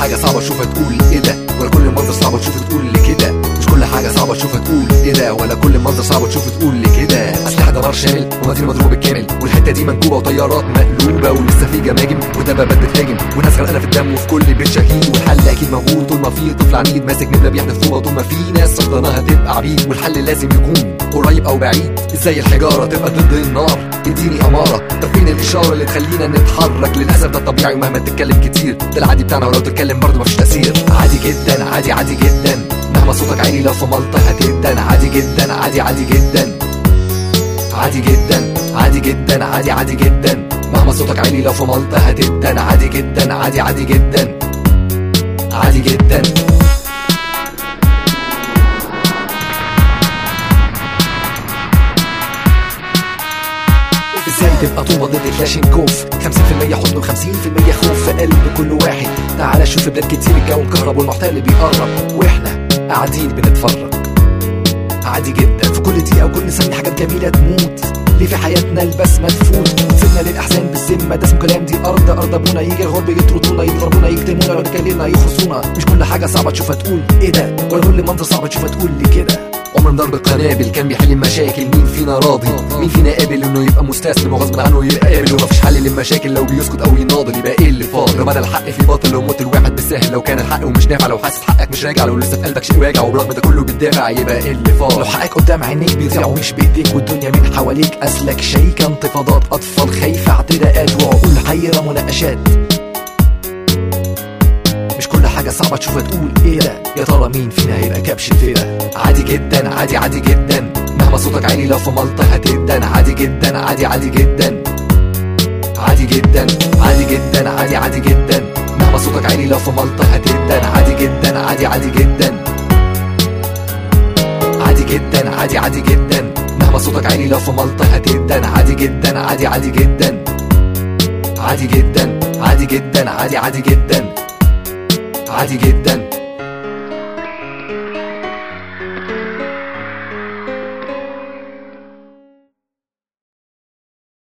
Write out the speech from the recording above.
حاجه صعبه تشوفها تقول ايه ده ولا كل منظر صعبه تشوفه تقول لي كده مش كل حاجه صعبه تشوفها تقول ايه ده ولا كل منظر صعبه تشوفه تقول لي كده اسلحه دمار شامل ومدينه مضروب بالكامل والحته دي منكوبه وطيارات مقلوبه ولسه في جماجم ودبابات بتهاجم وناس غرقانه في الدم وفي كل بيت شهيد والحل اكيد موجود طول ما في طفل عنيد ماسك نبله بيحدف طوبه طول ما في ناس رفضانها تبقى عبيد والحل لازم يكون قريب او بعيد ازاي الحجاره تبقى ضد النار اديني اماره طب فين الاشاره اللي تخلينا نتحرك للاسف ده الطبيعي ومهما تتكلم كتير ده العادي بتاعنا ولو تتكلم برضه مفيش تاثير عادي جدا عادي عادي جدا مهما صوتك عالي لو في ملطه هتدن عادي جدا عادي عادي جدا عادي جدا عادي جدا عادي عادي جدا مهما صوتك عالي لو في ملطه هتدن عادي جدا عادي عادي جدا عادي جدا ازاي تبقى طوبة ضد كلاشينكوف 50% حضن و50% خوف في قلب كل واحد تعال شوف بلاد كتير الجو مكهرب والمحتل بيقرب واحنا قاعدين بنتفرج عادي جدا في كل دقيقة وكل ثانية حاجات جميلة تموت ليه في حياتنا البسمة تفوت سيبنا للأحزان بالذمة ده اسمه كلام دي أرض أرض أبونا يجي الغرب يطردونا يضربونا يكتمونا لو نكلمنا يخصونا مش كل حاجة صعبة تشوفها تقول إيه ده ولا كل منظر صعبة تشوفها تقول لي كده عمر ضرب القنابل كان بيحل المشاكل مين فينا راضي مين فينا قابل انه يبقى مستسلم وغصب عنه يبقى قابل ومفيش حل للمشاكل لو بيسكت او يناضل يبقى ايه اللي فاضل رمانا الحق في باطل وموت الواحد بالسهل لو كان الحق ومش نافع لو حاسس حقك مش راجع لو لسه في قلبك شيء واجع وبرغم ده كله بتدافع يبقى ايه اللي فاضل لو حقك قدام عينيك بيضيع ومش بايديك والدنيا من حواليك اسلك شيكه انتفاضات اطفال خايفه اعتداءات وعقول حيره مناقشات مش كل حاجة صعبة تشوفها تقول ايه ده يا ترى مين فينا هيبقى كبش الفدا عادي جدا عادي عادي جدا مهما صوتك عالي لو في ملطة هتدن عادي جدا عادي عادي جدا عادي جدا عادي جدا عادي عادي جدا مهما صوتك عالي لو في ملطة هتدن عادي جدا عادي عادي جدا عادي جدا عادي عادي جدا مهما صوتك عالي لو في ملطة هتدن عادي جدا عادي عادي جدا عادي جدا عادي جدا عادي عادي جدا عادي جدا